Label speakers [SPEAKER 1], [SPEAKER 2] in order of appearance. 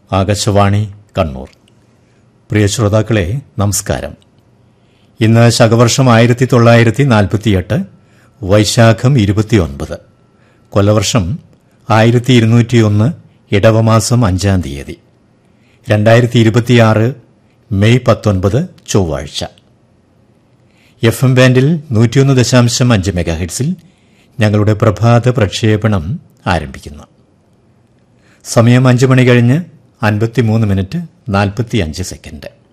[SPEAKER 1] ആകാശവാണി കണ്ണൂർ പ്രിയ ശ്രോതാക്കളെ നമസ്കാരം ഇന്ന് ശകവർഷം ആയിരത്തി തൊള്ളായിരത്തി നാൽപ്പത്തിയെട്ട് വൈശാഖം ഇരുപത്തിയൊൻപത് കൊല്ലവർഷം ആയിരത്തി ഇരുന്നൂറ്റിയൊന്ന് ഇടവമാസം അഞ്ചാം തീയതി രണ്ടായിരത്തി ഇരുപത്തിയാറ് മെയ് പത്തൊൻപത് ചൊവ്വാഴ്ച എഫ് എം ബാൻഡിൽ നൂറ്റിയൊന്ന് ദശാംശം അഞ്ച് മെഗാഹെഡ്സിൽ ഞങ്ങളുടെ പ്രഭാത പ്രക്ഷേപണം ആരംഭിക്കുന്നു സമയം അഞ്ച് മണി കഴിഞ്ഞ് അൻപത്തിമൂന്ന് മിനിറ്റ് നാൽപ്പത്തിയഞ്ച് സെക്കൻഡ്